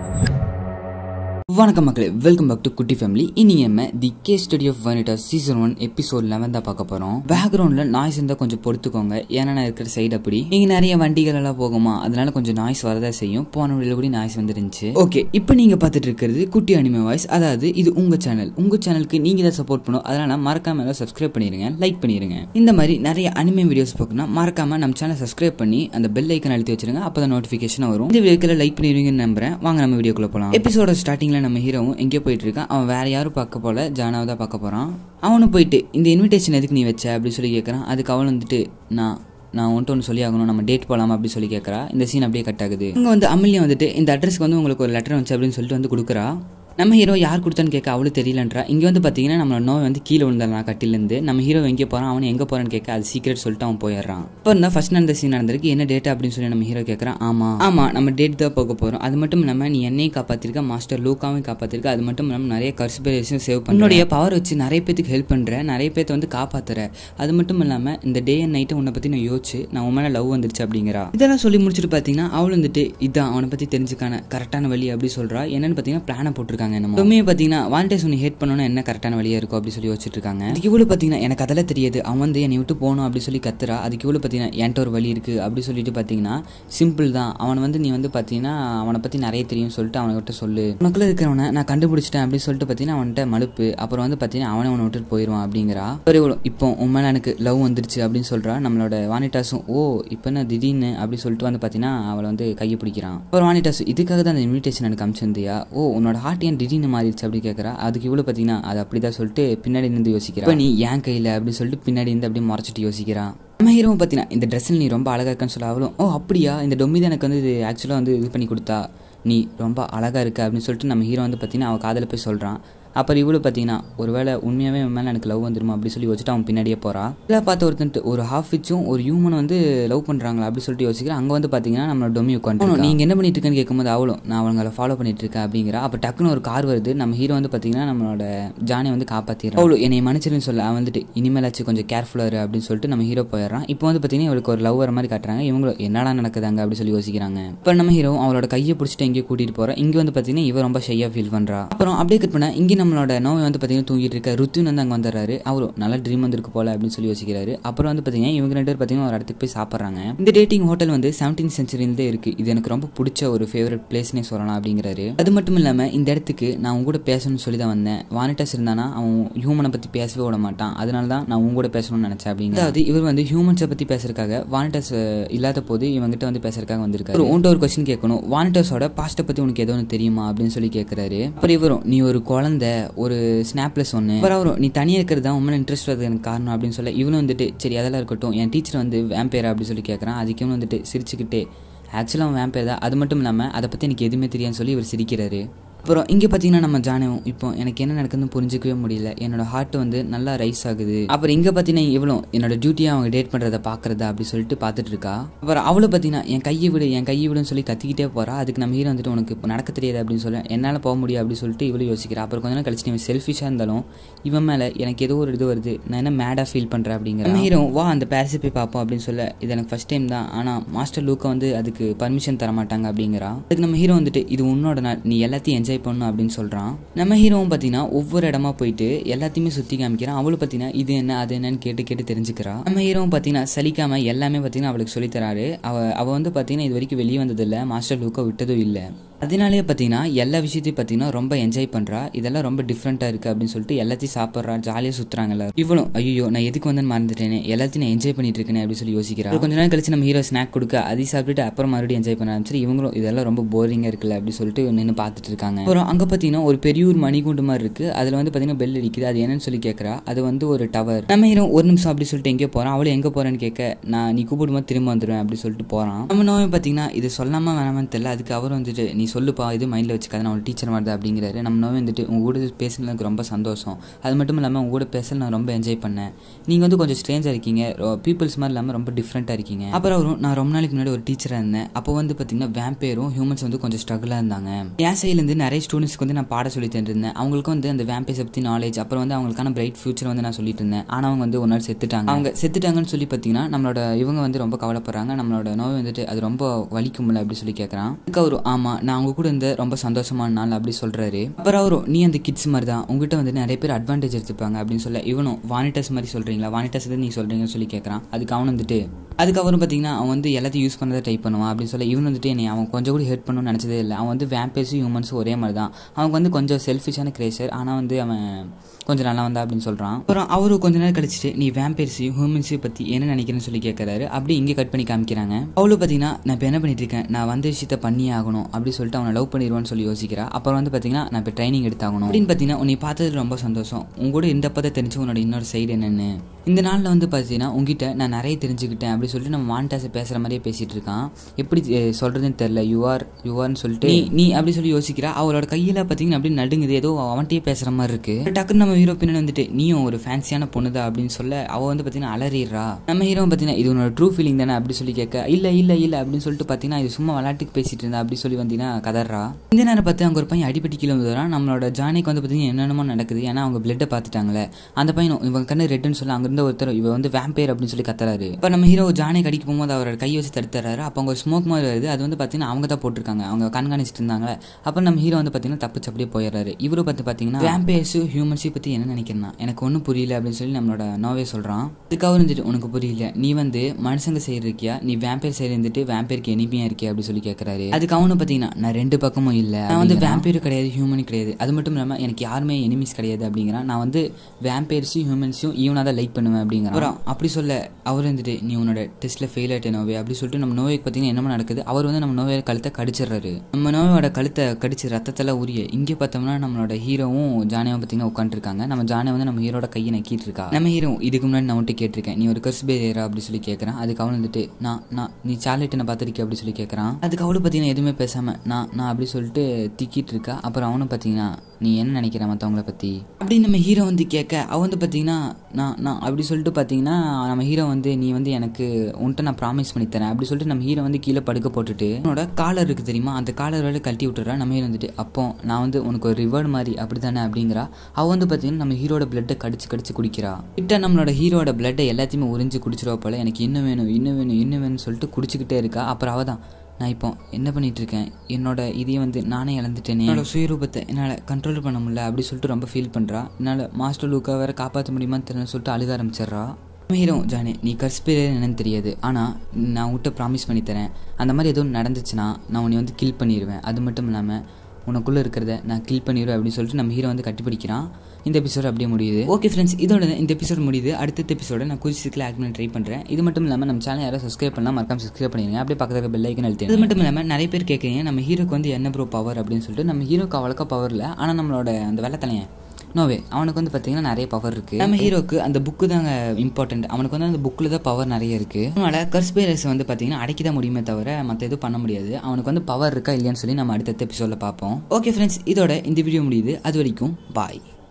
வணக்கம் மக்களே welcome back to Kutty family இன்னைக்கு நம்ம the case study of Vanitha season one episode eleven தான் பார்க்க போறோம் பேக்ரவுண்ட்ல நாய்ஸ் இருந்தால் கொஞ்சம் பொறுத்துக்கோங்க ஏன்னா நான் இருக்கிற சைடு அப்படி இங்க நிறைய வண்டிகள் எல்லாம் போகுமா அதனால கொஞ்சம் நாய்ஸ் வரதா செய்யும் போன வழியில கூட நாய்ஸ் வந்துருந்துச்சு ஓகே இப்போ நீங்க பார்த்துட்டு இருக்கிறது குட்டி அனிமே வாய்ஸ் அதாவது இது உங்க சேனல் உங்க சேனலுக்கு நீங்க தான் சப்போர்ட் பண்ணும் அதனால மறக்காம எல்லாம் சப்ஸ்கிரைப் பண்ணிருங்க லைக் பண்ணிருங்க இந்த மாதிரி நிறைய அனிமே வீடியோஸ் பார்க்கணும் மறக்காம நம்ம சேனல் சப்ஸ்கிரைப் பண்ணி அந்த பெல் ஐக்கன் அழுத்தி வச்சிருங்க அப்பதான் நோட்டிஃபிகேஷன் வரும் இந்த வீடியோக்கில் லைக் பண்ணிடுவீங்கன்னு நம்புறேன் வாங்க நம்ம வீடியோக்குள்ள போலாம் எபிசோட ஸ்டார்டிங்ல நம்ம ஹீரோவும் எங்கேயோ போயிட்டு இருக்கான் அவன் வேற யாரும் பார்க்க போல ஜானாவை தான் பார்க்க போறான் அவனும் போயிட்டு இந்த இன்விடேஷன் எதுக்கு நீ வச்ச அப்படின்னு சொல்லி கேட்கறான் அதுக்கு அவன் வந்துட்டு நான் நான் உன்ட்டு ஒன்று சொல்லி ஆகணும் நம்ம டேட் போகலாமா அப்படி சொல்லி கேட்குறா இந்த சீன் அப்படியே கட் ஆகுது இங்கே வந்து அமல்யா வந்துட்டு இந்த அட்ரஸ்க்கு வந்து உங்களுக்கு ஒரு லெட்டர் வந்துச்சு அப்படின்னு சொல்லிட்டு வந்து கொடுக்குறா நம்ம ஹீரோ யார் கொடுத்தான்னு கேட்க அவளும் தெரியலன்றா இங்கே வந்து பார்த்தீங்கன்னா நம்மளோட நோய் வந்து கீழே விழுந்தாலாம் கட்டிலேருந்து நம்ம ஹீரோ எங்கே போகிறான் அவன் எங்கே போகிறான்னு கேட்க அது சீக்கிரட் சொல்லிட்டு அவன் போயிடுறான் இப்போ இருந்தால் ஃபர்ஸ்ட் நடந்த சீன் நடந்திருக்கு என்ன டேட் அப்படின்னு சொல்லி நம்ம ஹீரோ கேட்குறான் ஆமாம் ஆமாம் நம்ம டேட் தான் போக போகிறோம் அது மட்டும் இல்லாமல் நீ என்னையும் காப்பாற்றிருக்க மாஸ்டர் லூக்காவையும் காப்பாற்றிருக்க அது மட்டும் இல்லாமல் நிறைய கர்ஸ்பிரேஷன் சேவ் பண்ண உன்னுடைய பவர் வச்சு நிறைய பேத்துக்கு ஹெல்ப் பண்ணுற நிறைய பேர்த்த வந்து காப்பாற்றுற அது மட்டும் இல்லாமல் இந்த டே அண்ட் நைட்டு உன்னை பற்றி நான் யோசிச்சு நான் உன் மேலே லவ் வந்துருச்சு அப்படிங்கிறா இதெல்லாம் சொல்லி முடிச்சுட்டு பார்த்தீங்கன்னா அவள் வந்துட்டு இதான் அவனை பற்றி தெரிஞ்சுக்கான கரெக்டான வழி அப்படி சொல்கிறா என்னன்னு பார்த்தீங்கன்னா பிளானை போட்டிருக்காங்க நம்ம உண்மையை பார்த்தீங்கன்னா வாண்டேஸ் உன்னை ஹேட் பண்ணணும் என்ன கரெக்டான வழியாக இருக்கும் அப்படி சொல்லி வச்சுட்டு இருக்காங்க அதுக்கு இவ்வளோ பார்த்தீங்கன்னா எனக்கு அதெல்லாம் தெரியாது அவன் வந்து என்னை விட்டு போகணும் அப்படி சொல்லி கத்துறா அதுக்கு இவ்வளோ பார்த்தீங்கன்னா என்கிட்ட ஒரு வழி இருக்குது அப்படி சொல்லிட்டு பார்த்தீங்கன்னா சிம்பிள் தான் அவனை வந்து நீ வந்து பார்த்தீங்கன்னா அவனை பற்றி நிறைய தெரியும் சொல்லிட்டு அவன்கிட்ட சொல்லு உனக்குள்ள இருக்கிறவனை நான் கண்டுபிடிச்சிட்டேன் அப்படின்னு சொல்லிட்டு பார்த்தீங்கன்னா அவன்கிட்ட மலுப்பு அப்புறம் வந்து பார்த்தீங்கன்னா அவனை அவனை விட்டுட்டு போயிடுவான் அப்படிங்கிறா ஒரு இவ்வளோ இப்போ உன் மேலே எனக்கு லவ் வந்துருச்சு அப்படின்னு சொல்கிறா நம்மளோட வானிட்டாஸும் ஓ இப்போ என்ன திடீர்னு அப்படி சொல்லிட்டு வந்து பார்த்தீங்கன்னா அவளை வந்து கையை பிடிக்கிறான் அப்புறம் வானிட்டாஸ் இதுக்காக தான் அந்த இன்விடேஷன் எனக்கு அமிச்சிருந்தியா ஓ உன்னோட ஹார்ட் ஏன் திடீர்னு மாறிடுச்சு அப்படி கேட்குறா அதுக்கு இவ்வளோ பார்த்தீங்கன்னா அது அப்படிதான் சொல்லிட்டு பின்னாடி இருந்து யோசிக்கிறா இப்போ நீ ஏன் கையில் அப்படின்னு சொல்லிட்டு பின்னாடி இருந்து அப்படியே முறைச்சிட்டு யோசிக்கிறான் நம்ம ஹீரோவும் பார்த்தீங்கன்னா இந்த ட்ரெஸ்ஸில் நீ ரொம்ப அழகாக இருக்கன்னு சொல்ல அவளும் ஓ அப்படியா இந்த டொம்மி தான் எனக்கு வந்து இது ஆக்சுவலாக வந்து இது பண்ணி கொடுத்தா நீ ரொம்ப அழகாக இருக்க அப்படின்னு சொல்லிட்டு நம்ம ஹீரோ வந்து பார்த்தீங்கன்னா அவள் காதில் போய் சொல்கிறான் அப்புறம் இவ்வளோ பார்த்தீங்கன்னா ஒருவேளை உண்மையாகவே அவன் மேலே எனக்கு லவ் வந்துருமா அப்படி சொல்லி வச்சுட்டு அவன் பின்னாடியே போகிறா இதில் பார்த்த ஒருத்தன்ட்டு ஒரு ஹாஃப் விச்சும் ஒரு ஹியூமன் வந்து லவ் பண்ணுறாங்களா அப்படி சொல்லிட்டு யோசிக்கிறேன் அங்கே வந்து பார்த்தீங்கன்னா நம்மளோட டொமி உட்காந்து நீங்கள் என்ன பண்ணிட்டு இருக்கேன்னு கேட்கும்போது அவளும் நான் அவங்களை ஃபாலோ பண்ணிட்டு இருக்கேன் அப்படிங்கிறா அப்போ டக்குன்னு ஒரு கார் வருது நம்ம ஹீரோ வந்து பார்த்தீங்கன்னா நம்மளோட ஜானை வந்து காப்பாற்றிடுறான் அவ்வளோ என்னை மன்னிச்சிருன்னு சொல்ல அவன் வந்துட்டு இனிமேலாச்சும் கொஞ்சம் கேர்ஃபுல்லாக இரு அப்படின்னு சொல்லிட்டு நம்ம ஹீரோ போயிடுறான் இப்போ வந்து பார்த்தீங்கன்னா இவளுக்கு ஒரு லவ் வர மாதிரி காட்டுறாங்க இவங்களும் என்னடா நடக்குதாங்க அப்படி சொல்லி யோசிக்கிறாங்க இப்போ நம்ம ஹீரோ அவளோட கையை பிடிச்சிட்டு எங்கேயோ கூட்டிகிட்டு போகிறோம் இங்கே வந்து பார்த்தீங்கன்னா இவ ரொம்ப ஷையாக ஃபீல் பண்ணுறா அப்புறம் அப்படியே கட் பண்ண இங்கே நம்மளோட நோய் வந்து பார்த்தீங்கன்னா தூங்கிட்டு இருக்க ருத்துன் வந்து அங்கே வந்துடுறாரு அவரும் நல்ல ட்ரீம் வந்திருக்கு போல அப்படின்னு சொல்லி யோசிக்கிறாரு அப்புறம் வந்து பார்த்தீங்கன்னா இவங்க ரெண்டு பேர் பார்த்தீங்கன்னா ஒரு இடத்துக்கு போய் சாப்பிட்றாங்க இந்த டேட்டிங் ஹோட்டல் வந்து செவன்டீன் சென்ச்சுரியிலே இருக்கு இது எனக்கு ரொம்ப பிடிச்ச ஒரு ஃபேவரட் பிளேஸ்னே சொல்லலாம் அப்படிங்கிறாரு அது மட்டும் இல்லாமல் இந்த இடத்துக்கு நான் உங்க கூட பேசணும்னு சொல்லி தான் வந்தேன் வானிட்டாஸ் இருந்தானா அவன் ஹியூமனை பற்றி பேசவே விட மாட்டான் அதனால தான் நான் உங்க கூட பேசணும்னு நினச்சேன் அப்படிங்க அதாவது இவர் வந்து ஹியூமன்ஸை பற்றி பேசுறதுக்காக வானிட்டாஸ் இல்லாத போது இவங்கிட்ட வந்து பேசுறதுக்காக வந்திருக்காரு உன்ட்ட ஒரு கொஸ்டின் கேட்கணும் வானிட்டாஸோட பாஸ்ட்டை பற்றி உனக்கு எதோ ஒன்று தெரியுமா அப்படின்னு சொல்லி கேட்குறாரு அப்புறம் இவரும் நீ ஒரு குழந்தை ஒரு ஸ்னாப்ல சொன்னேன் அப்புறம் அவரும் நீ தனியாக இருக்கிறது தான் உண்மையில இன்ட்ரெஸ்ட் வரது எனக்கு காரணம் அப்படின்னு சொல்ல இவனும் வந்துட்டு சரி அதெல்லாம் இருக்கட்டும் என் டீச்சர் வந்து வேம்பேர் அப்படி சொல்லி கேட்குறான் அதுக்கு இவனு வந்துட்டு சிரிச்சுக்கிட்டே ஆக்சுவலாக அவன் வேம்பேர் தான் அது மட்டும் இல்லாமல் அதை பற்றி எனக்கு எதுவுமே தெரியாதுன்னு சொல்லி இவர் சிரிக்கிறாரு அப்புறம் இங்கே பார்த்தீங்கன்னா நம்ம ஜானவும் இப்போ எனக்கு என்ன நடக்குதுன்னு புரிஞ்சிக்கவே முடியல என்னோட ஹார்ட் வந்து நல்லா ரைஸ் ஆகுது அப்புறம் இங்கே பார்த்தீங்கன்னா இவ்வளோ என்னோட டியூட்டியை அவங்க டேட் பண்ணுறத பார்க்குறதா அப்படி சொல்லிட்டு பார்த்துட்டு இருக்கா அப்புறம் அவளை பார்த்தீங்கன்னா என் கையை விடு என் கையை விடுன்னு சொல்லி கத்திக்கிட்டே போகிறா அதுக்கு நம்ம ஹீரோ வந்துட்டு உனக்கு இப்போ நடக்க தெரியாது அப்படின்னு சொல்ல என்னால் போக முடியும் அப்படின்னு சொல்லிட்டு இவ்வளோ யோசிக்கிறா அப்புறம் கொஞ்ச நேரம் கழிச்சு இவன் செல்ஃபிஷாக இருந்தாலும் இவன் மேலே எனக்கு ஏதோ ஒரு இது வருது நான் என்ன மேடாக ஃபீல் பண்ணுறேன் அப்படிங்கிற நம்ம ஹீரோ வா அந்த பேரிஸை போய் பார்ப்போம் அப்படின்னு சொல்ல இது எனக்கு ஃபஸ்ட் டைம் தான் ஆனால் மாஸ்டர் லூக்கை வந்து அதுக்கு பர்மிஷன் தர மாட்டாங்க அப்படிங்கிறா அதுக்கு நம்ம ஹீரோ வந்துட்டு இது உன்னோட நாள் நீ எல்லாத்தையும் என்ஜாய் பண்ணணும் அப்படின்னு சொல்கிறான் நம்ம ஹீரோவும் பார்த்தீங்கன்னா ஒவ்வொரு இடமா போயிட்டு எல்லாத்தையுமே சுற்றி காமிக்கிறான் அவளும் பார்த்தீங்கன்னா இது என்ன அது என்னன்னு கேட்டு கேட்டு தெரிஞ்சுக்கிறா நம்ம ஹீரோவும் பார்த்தீங்கன்னா சலிக்காம எல்லாமே பார்த்தீங்கன்னா அவளுக்கு சொல்லித்தராரு அவ அவ வந்து பார்த்தீங்கன்னா இது வரைக்கும் வெளியே வந்ததில்லை மாஸ்டர் லூக்கை விட்டதும் இல்லை அதனாலே பார்த்தீங்கன்னா எல்லா விஷயத்தையும் பார்த்தீங்கன்னா ரொம்ப என்ஜாய் பண்ணுறா இதெல்லாம் ரொம்ப டிஃப்ரெண்ட்டாக இருக்குது அப்படின்னு சொல்லிட்டு எல்லாத்தையும் சாப்பிட்றா ஜாலியாக சுற்றுறாங்கல்ல இவ்வளோ ஐயோ நான் எதுக்கு வந்து மறந்துட்டேனே எல்லாத்தையும் நான் என்ஜாய் பண்ணிட்டு இருக்கேனே அப்படின்னு சொல்லி யோசிக்கிறா கொஞ்ச நேரம் கழிச்சு நம்ம ஹீரோ ஸ்நாக் கொடுக்க அதையும் சாப்பிட்டுட்டு அப்புறம் மறுபடியும் என்ஜாய் பண்ண ஆரம்பிச்சு இவங்களும் இதெல்லாம் ரொம்ப போரிங்காக இருக்குல்ல அப்படின்னு சொல்லிட்டு நின்று பார்த்துட்டு இருக்காங்க அப்புறம் அங்கே பார்த்தீங்கன்னா ஒரு பெரிய ஒரு மணிகுண்டு மாதிரி இருக்குது அதில் வந்து பார்த்தீங்கன்னா பெல் அடிக்குது அது என்னன்னு சொல்லி கேட்குறா அது வந்து ஒரு டவர் நம்ம ஹீரோ ஒரு நிமிஷம் அப்படி சொல்லிட்டு எங்கே போகிறான் அவளும் எங்கே போகிறேன்னு கேட்க நான் நீ கூப்பிடும்போது திரும்ப வந்துடுவேன் அப்படி சொல்லிட்டு போகிறான் நம்ம நோய் பார்த்தீங்கன்னா இது சொல்லாமல் வேணாமான்னு தெரியல அதுக்கு அவர் வந்துட்டு நீ சொல்லுப்பா இது மைண்டில் வச்சுக்காத நான் ஒரு டீச்சர் மாதிரி தான் அப்படிங்கிறாரு நம்ம நோய் வந்துட்டு உங்க கூட பேசுனது எனக்கு ரொம்ப சந்தோஷம் அது மட்டும் இல்லாமல் உங்க கூட பேசல நான் ரொம்ப என்ஜாய் பண்ணேன் நீங்கள் வந்து கொஞ்சம் ஸ்ட்ரேஞ்சாக இருக்கீங்க பீப்புள்ஸ் மாதிரி இல்லாமல் ரொம்ப டிஃப்ரெண்ட்டாக இருக்கீங்க அப்புறம் அவரும் நான் ரொம்ப நாளைக்கு முன்னாடி ஒரு டீச்சராக இருந்தேன் அப்போ வந்து பார்த்தீங்கன்னா வேம்பேரும் ஹியூமன்ஸ் வந்து கொஞ்சம் ஸ்ட்ரகிளாக இருந்தாங்க என் சைட்லேருந்து நிறைய ஸ்டூடெண்ட்ஸ்க்கு வந்து நான் பாட சொல்லி தந்துருந்தேன் அவங்களுக்கு வந்து அந்த வேம்பேஸை பற்றி நாலேஜ் அப்புறம் வந்து அவங்களுக்கான பிரைட் ஃபியூச்சர் வந்து நான் சொல்லிட்டு இருந்தேன் ஆனால் அவங்க வந்து ஒரு நாள் செத்துட்டாங்க அவங்க செத்துட்டாங்கன்னு சொல்லி பார்த்தீங்கன்னா நம்மளோட இவங்க வந்து ரொம்ப கவலைப்படுறாங்க நம்மளோட நோய் வந்துட்டு அது ரொம்ப வலிக்கும்ல அப்படி சொல்லி கேட்குறான் அதுக்கு அவரு ஆமாம் நான் அவங்க கூட இருந்த ரொம்ப சந்தோஷமான நாள் அப்படி சொல்றாரு அப்புறம் அவரும் நீ அந்த கிட்ஸ் மாதிரி தான் உங்ககிட்ட வந்து நிறைய பேர் அட்வான்டேஜ் எடுத்துப்பாங்க அப்படின்னு சொல்ல இவனும் வானிட்டஸ் மாதிரி சொல்றீங்களா வானிட்டஸ் தான் நீ சொல்றீங்கன்னு சொல்லி கேட்கறான் அதுக்கு அவன் வந்துட்டு அதுக்கப்புறம் பார்த்தீங்கன்னா அவன் வந்து எல்லாத்தையும் யூஸ் பண்ணதை ட்ரை பண்ணுவான் அப்படின்னு சொல்ல இவன் வந்துட்டு என்னை அவன் கொஞ்சம் கூட ஹெல்ப் பண்ணணும்னு நினச்சதே இல்லை அவன் வந்து வேம்பேஸும் ஹியூமன்ஸும் ஒரே மாதிரி தான் அவனுக்கு வந்து கொஞ்சம் செல்ஃபிஷான கிரேசர் ஆனால் வந்து அவன் கொஞ்சம் நல்லா வந்தா அப்படின்னு சொல்கிறான் அப்புறம் அவரு கொஞ்ச நேரம் கழிச்சிட்டு நீ வேம்பேர்ஸையும் ஹியூமன்ஸையும் பற்றி என்ன நினைக்கிறேன்னு சொல்லி கேட்குறாரு அப்படி இங்கே கட் பண்ணி காமிக்கிறாங்க அவளும் பார்த்தீங்கன்னா நான் இப்போ என்ன பண்ணிட்டு இருக்கேன் நான் வந்த விஷயத்த பண்ணியே ஆகணும் அப்படி சொல்லிட்டு அவனை லவ் பண்ணிடுவான்னு சொல்லி யோசிக்கிறா அப்புறம் வந்து பார்த்தீங்கன்னா நான் இப்போ ட்ரைனிங் எடுத்தாகணும் அப்படின்னு பார்த்தீங்கன்னா உன்னை பார்த்தது ரொம்ப சந்தோஷம் உங்களோட இந்த பதை தெரிஞ்சு உன்னோட இன்னொரு சைடு என்னென்னு இந்த நாளில் வந்து பார்த்தீங்கன்னா உங்ககிட்ட நான் நிறைய தெரிஞ்சுக்கிட்டேன் அப்படி சொல்லிட்டு நம்ம வாண்டாஸை பேசுகிற மாதிரியே பேசிகிட்டு இருக்கான் எப்படி அஹ், சொல்றதுன்னு தெரில யூஆர் யூஆர்னு சொல்லிட்டு நீ நீ அப்படி சொல்லி யோசிக்கிறா அவளோட கையில் பார்த்தீங்கன்னா அப்படி நடுங்குது ஏதோ அவன்கிட்டயே பேசுகிற மாதிரி இருக்கு டக்குன்னு நம்ம ஹீரோ பின்னாடி வந்துட்டு நீயும் ஒரு ஃபேன்சியான பொண்ணுதா அப்படின்னு சொல்ல அவள் வந்து பார்த்தீங்கன்னா அலறிடுறா நம்ம ஹீரோ பார்த்தீங்கன்னா இது உன்னோட ட்ரூ ஃபீலிங் தானே அப்படி சொல்லி கேட்க இல்லை இல்லை இல்லை அப்படின்னு சொல்லிட்டு பார்த்தீங்கன்னா இது சும்மா விளையாட்டுக்கு பேசிட்டு இருந்தா அப்படி சொல்லி வந்தீங்கன்னா கதறா இந்த நேரம் பார்த்து அங்கே ஒரு பையன் அடிப்பட்டி கீழே வந்துடுறான் நம்மளோட ஜானிக்கு வந்து பார்த்தீங்கன்னா என்னென்னமோ நடக்குது ஏன்னா அவங்க பிளட்டை பார்த்துட்டாங்களே அந்த பையனும் இவங்க கண்ணு ரெட்டுன்னு சொல்லி அங்கிருந்த ஒருத்தர் இவ வந்து வேம்பேர் அப்படின்னு சொல்லி கத்துறாரு இப்போ நம்ம ஹீரோ ஜானை கடிக்க போகும்போது அவரோட கை வச்சு தடுத்துறாரு அப்போ அவங்க ஸ்மோக் மாதிரி வருது அது வந்து பார்த்தீங்கன்னா அவங்க தான் போட்டிருக்காங்க அவங்க கண்காணிச்சிட்டு இருந்தாங்களே அப்போ நம்ம ஹீரோ வந்து பார்த்தீங்கன்னா தப்பிச்சு அப்படியே போயிடுறாரு இவரு பார்த்து பார்த்தீங்கன்னா வேம்பேர்ஸு ஹியூமன்ஸை பற்றி என்ன நினைக்கிறேன்னா எனக்கு ஒன்றும் புரியல அப்படின்னு சொல்லி நம்மளோட நோவே சொல்கிறான் இதுக்காக இருந்துட்டு உனக்கு புரியல நீ வந்து மனுஷங்க சைடு இருக்கியா நீ வேம்பேர் சைடு இருந்துட்டு வேம்பேருக்கு எனிமையா இருக்கியா அப்படி சொல்லி கேட்கறாரு அதுக்கு அவனு பார்த்தீங்கன்னா நான் ரெண்டு பக்கமும் இல்லை நான் வந்து வேம்பேரும் கிடையாது ஹியூமனும் கிடையாது அது மட்டும் இல்லாமல் எனக்கு யாருமே எனிமிஸ் கிடையாது அப்படிங்கிறான் நான் வந்து வேம்பேர்ஸையும் ஹியூமன்ஸையும் ஈவனாக தான் லைக் பண்ணுவேன் அப்படிங்கிறான் அப்புறம் அப்படி சொல்ல அவர் வந்துட்டு நீ உன்னோட டெஸ்ட்டில் ஃபெயில் ஆகிட்ட நோவே அப்படி சொல்லிட்டு நம்ம நோய்க்கு பார்த்தீங்கன்னா என்னமோ நடக்குது அவர் வந்து நம்ம நோயோட கழுத்தை கடிச்சிடுறாரு நம்ம நோயோட கழுத்தை கடிச்சு ரத்தத்தெல்லாம் உரிய இங்கே பார்த்தோம்னா நம்மளோட ஹீரோவும் ஜானியாவும் பார்த்தீங்கன்னா உட்காந்துருக்காங்க நம்ம ஜானியா வந்து நம்ம ஹீரோட கையை நக்கிட்டு இருக்கா நம்ம ஹீரோ இதுக்கு முன்னாடி நான் வந்துட்டு கேட்டிருக்கேன் நீ ஒரு கர்ஸ் பேரியரா அப்படி சொல்லி கேட்குறான் அதுக்கு அவன் வந்துட்டு நான் நான் நீ சார்லெட் என்ன பார்த்துருக்கே அப்படி சொல்லி கேட்குறான் அதுக்கு அவளும் பார்த்தீங்கன்னா எதுவுமே பேசாமல் நான் நான் அப்படி சொல்லிட்டு திக்கிட்டு இருக்கா அப்புறம் அவனும் பார்த்தீங்கன்னா நீ என்ன நினைக்கிற மற்றவங்கள பற்றி அப்படின்னு நம்ம ஹீரோ வந்து கேட்க அவன் வந்து பார்த்தீங்கன்னா நான் நான் அப்படி சொல்லிட்டு பார்த்தீங்கன்னா நம்ம ஹீரோ வந்து நீ வந்து எனக்கு உன்கிட்ட நான் ப்ராமிஸ் பண்ணி தரேன் அப்படி சொல்லிட்டு நம்ம ஹீரோ வந்து கீழே படுக்க போட்டுட்டு அவனோட காலர் இருக்கு தெரியுமா அந்த காலர் வேலை கழட்டி விட்டுறா நம்ம ஹீரோ வந்துட்டு அப்போ நான் வந்து உனக்கு ஒரு ரிவர்ட் மாதிரி அப்படி தானே அப்படிங்கிறா அவ வந்து பார்த்தீங்கன்னா நம்ம ஹீரோட பிளட்டை கடிச்சு கடிச்சு குடிக்கிறா கிட்ட நம்மளோட ஹீரோட பிளட்டை எல்லாத்தையுமே உறிஞ்சு குடிச்சிருவா போல எனக்கு இன்னும் வேணும் இன்னும் வேணும் இன்னும் வேணும்னு சொல்லிட்டு குடிச்சிக்கிட்டே இருக்கா அப்புறம் அவ தான் நான் இப்போ என்ன பண்ணிட்டு இருக்கேன் என்னோட இதையே வந்து நானே இழந்துட்டேனே என்னோட சுயரூபத்தை என்னால் கண்ட்ரோல் பண்ண முடியல அப்படி சொல்லிட்டு ரொம்ப ஃபீல் பண்ணுறா என்னால் மாஸ்டர் லூக்கா வேற காப்பாற்ற முடியுமான்னு தெரியல சொல்லிட்டு அழுக ஆரம்பிச்சிடுறா ஹீரோ ஜானே நீ கர்ஸ்பேர் என்னன்னு தெரியாது ஆனால் நான் உன்கிட்ட ப்ராமிஸ் பண்ணி தரேன் அந்த மாதிரி எதுவும் நடந்துச்சுன்னா நான் உன்னை வந்து கில் பண்ணிடுவேன் அது மட்டும் இல்லாமல் உனக்குள்ளே இருக்கிறத நான் கில் பண்ணிடுவேன் அப்படின்னு சொல்லிட்டு நம்ம ஹீரோ வந்து கட்டிப்பிடிக்கிறான் இந்த எபிசோட் அப்படியே முடியுது ஓகே ஃப்ரெண்ட்ஸ் இதோட இந்த எபிசோட் முடியுது அடுத்த எபிசோட நான் குறிச்சு சீக்கிரம் ஆக்ட் பண்ண ட்ரை பண்ணுறேன் இது மட்டும் இல்லாமல் நம்ம சேனல் யாரும் சப்ஸ்கிரைப் பண்ணலாம் மறக்காம சப்ஸ்கிரைப் பண்ணிடுங்க அப்படியே பக்கத்தில் பெல் ஐக்கன் அழுத்தி இது மட்டும் இல்லாமல் நிறைய பேர் கேட்குறீங்க நம்ம ஹீரோக்கு வந்து என்ன ப்ரோ பவர் அப்படின்னு சொல்லிட்டு நம்ம ஹீரோக்கு அவ்வளோக்கா பவர் இல்லை ஆனால் நம்மளோட அந்த வெள்ளத்தலையன் நோவே அவனுக்கு வந்து பார்த்தீங்கன்னா நிறைய பவர் இருக்கு நம்ம ஹீரோக்கு அந்த புக்கு தாங்க இம்பார்ட்டன்ட் அவனுக்கு வந்து அந்த புக்கில் தான் பவர் நிறைய இருக்கு அதனால கர்ஸ்பேரஸ் வந்து பார்த்தீங்கன்னா அடக்கி தான் முடியுமே தவிர மற்ற எதுவும் பண்ண முடியாது அவனுக்கு வந்து பவர் இருக்கா இல்லையான்னு சொல்லி நம்ம அடுத்த எபிசோடில் பார்ப்போம் ஓகே ஃப்ரெண்ட்ஸ் இதோட இந்த வீடியோ முடியுது அது வரைக்கும் பாய்